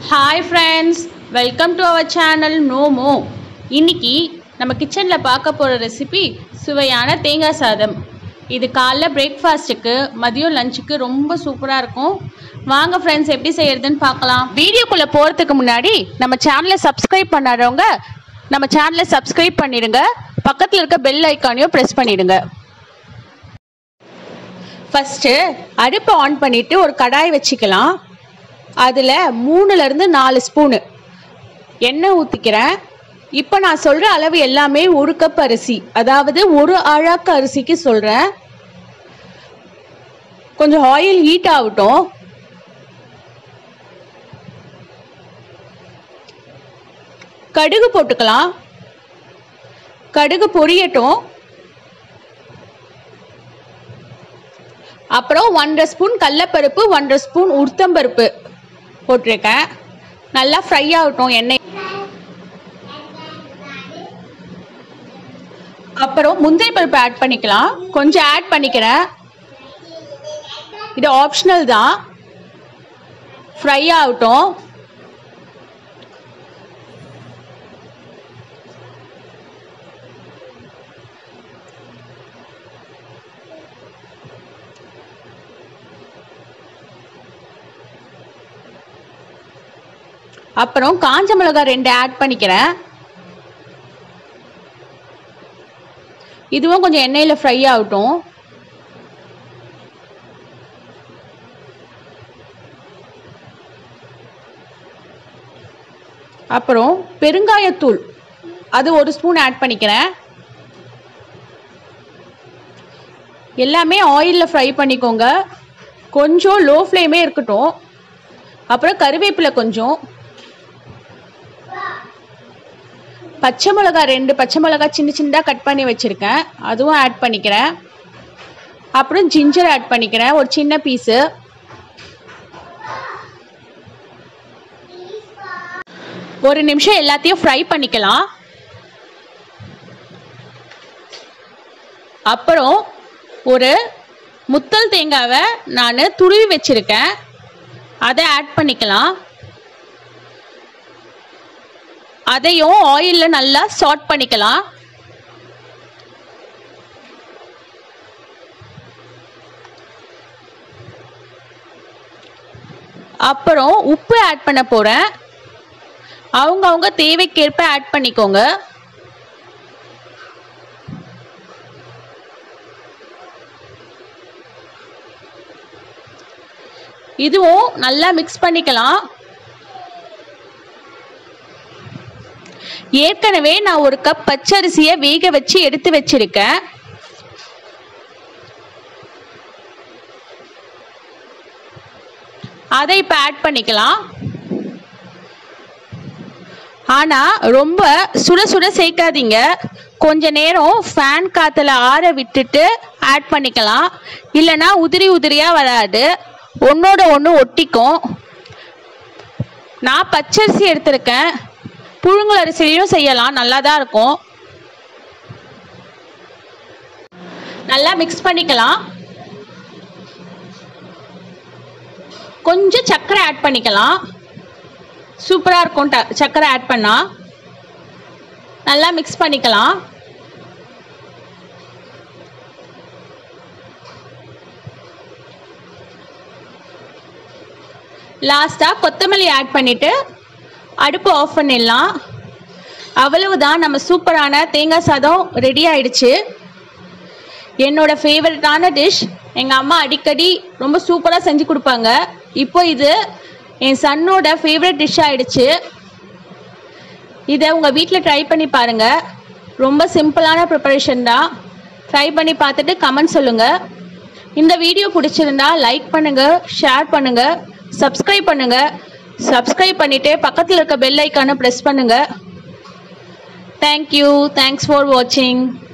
hi friends welcome to our channel நோமோ இன்னைக்கு நம்ம கிச்சனில் பார்க்க போகிற ரெசிபி சுவையான தேங்காய் சாதம் இது காலைல பிரேக்ஃபாஸ்ட்டுக்கு மதியம் லஞ்சுக்கு ரொம்ப சூப்பராக இருக்கும் வாங்க ஃப்ரெண்ட்ஸ் எப்படி செய்யறதுன்னு பார்க்கலாம் வீடியோக்குள்ளே போகிறதுக்கு முன்னாடி நம்ம சேனலை சப்ஸ்கிரைப் பண்ணாதவங்க நம்ம சேனலை சப்ஸ்கிரைப் பண்ணிடுங்க பக்கத்தில் இருக்க பெல் ஐக்கானையும் ப்ரெஸ் பண்ணிடுங்க ஃபஸ்ட்டு அடுப்பை ஆன் பண்ணிவிட்டு ஒரு கடாய் வச்சுக்கலாம் அதில் மூணுலேருந்து நாலு ஸ்பூனு எண்ணெய் ஊற்றிக்கிறேன் இப்போ நான் சொல்கிற அளவு எல்லாமே ஒரு கப் அரிசி அதாவது ஒரு அழாக்கு அரிசிக்கு சொல்கிறேன் கொஞ்சம் ஆயில் ஹீட் ஆகட்டும் கடுகு போட்டுக்கலாம் கடுகு பொரியட்டும் அப்புறம் ஒன்றரை ஸ்பூன் கடலப்பருப்பு ஒன்றரை ஸ்பூன் உளுத்தம்பருப்பு போட்டிருக்கேன் நல்லா ஃப்ரை ஆகட்டும் எண்ணெய் அப்புறம் முந்திரி பருப்பு ஆட் பண்ணிக்கலாம் கொஞ்சம் ஆட் பண்ணிக்கிறேன் இது ஆப்ஷனல் தான் ஃப்ரை ஆகட்டும் அப்புறம் காஞ்ச மிளகாய் ரெண்டு ஆட் பண்ணிக்கிறேன் இதுவும் கொஞ்சம் எண்ணெயில் ஃப்ரை ஆகட்டும் அப்புறம் பெருங்காயத்தூள் அது ஒரு ஸ்பூன் ஆட் பண்ணிக்கிறேன் எல்லாமே ஆயிலில் ஃப்ரை பண்ணிக்கோங்க கொஞ்சம் லோ ஃப்ளேமே இருக்கட்டும் அப்புறம் கருவேப்பிலை கொஞ்சம் பச்சை மிளகா ரெண்டு பச்சை மிளகா சின்ன சின்னதாக கட் பண்ணி வச்சுருக்கேன் அதுவும் ஆட் பண்ணிக்கிறேன் அப்புறம் ஜிஞ்சர் ஆட் பண்ணிக்கிறேன் ஒரு சின்ன பீஸு ஒரு நிமிஷம் எல்லாத்தையும் ஃப்ரை பண்ணிக்கலாம் அப்புறம் ஒரு முத்தல் தேங்காவை நான் துருவி வச்சுருக்கேன் அதை ஆட் பண்ணிக்கலாம் அதையும் ஆயிலில் நல்லா சாட் பண்ணிக்கலாம் அப்புறம் உப்பு ஆட் பண்ண போகிறேன் அவங்கவுங்க தேவைக்கேற்ப ஆட் பண்ணிக்கோங்க இதுவும் நல்லா மிக்ஸ் பண்ணிக்கலாம் ஏற்கனவே நான் ஒரு கப் பச்சரிசியை வேக வச்சு எடுத்து வச்சிருக்கேன் அதை இப்போ ஆட் பண்ணிக்கலாம் ஆனால் ரொம்ப சுட சுட சேர்க்காதீங்க கொஞ்ச நேரம் ஃபேன் காற்றுல ஆற விட்டுட்டு ஆட் பண்ணிக்கலாம் இல்லைன்னா உதிரி உதிரியாக வராது ஒன்றோட ஒன்று ஒட்டிக்கும் நான் பச்சரிசி எடுத்திருக்கேன் புழுங்கல் அரிசிலையும் செய்யலாம் நல்லா தான் இருக்கும் நல்லா மிக்ஸ் பண்ணிக்கலாம் கொஞ்சம் சர்க்கரை ஆட் பண்ணிக்கலாம் சூப்பராக இருக்கும் ட சர்க்கரை ஆட் பண்ணால் நல்லா மிக்ஸ் பண்ணிக்கலாம் லாஸ்ட்டாக கொத்தமல்லி ஆட் பண்ணிவிட்டு அடுப்பு ஆஃப் பண்ணிடலாம் அவ்வளவுதான் நம்ம சூப்பரான தேங்காய் சாதம் ரெடி ஆயிடுச்சு என்னோட ஃபேவரட்டான டிஷ் எங்கள் அம்மா அடிக்கடி ரொம்ப சூப்பராக செஞ்சு கொடுப்பாங்க இப்போ இது என் சன்னோட ஃபேவரட் டிஷ் ஆயிடுச்சு இதை உங்கள் வீட்டில் ட்ரை பண்ணி பாருங்கள் ரொம்ப சிம்பிளான ப்ரிப்பரேஷன் தான் ட்ரை பண்ணி பார்த்துட்டு கமெண்ட் சொல்லுங்கள் இந்த வீடியோ பிடிச்சிருந்தா லைக் பண்ணுங்கள் ஷேர் பண்ணுங்கள் சப்ஸ்கிரைப் பண்ணுங்கள் சப்ஸ்கிரைப் பண்ணிவிட்டு பக்கத்தில் இருக்க பெல் ஐக்கானை ப்ரெஸ் பண்ணுங்கள் தேங்க்யூ தேங்க்ஸ் ஃபார் வாட்சிங்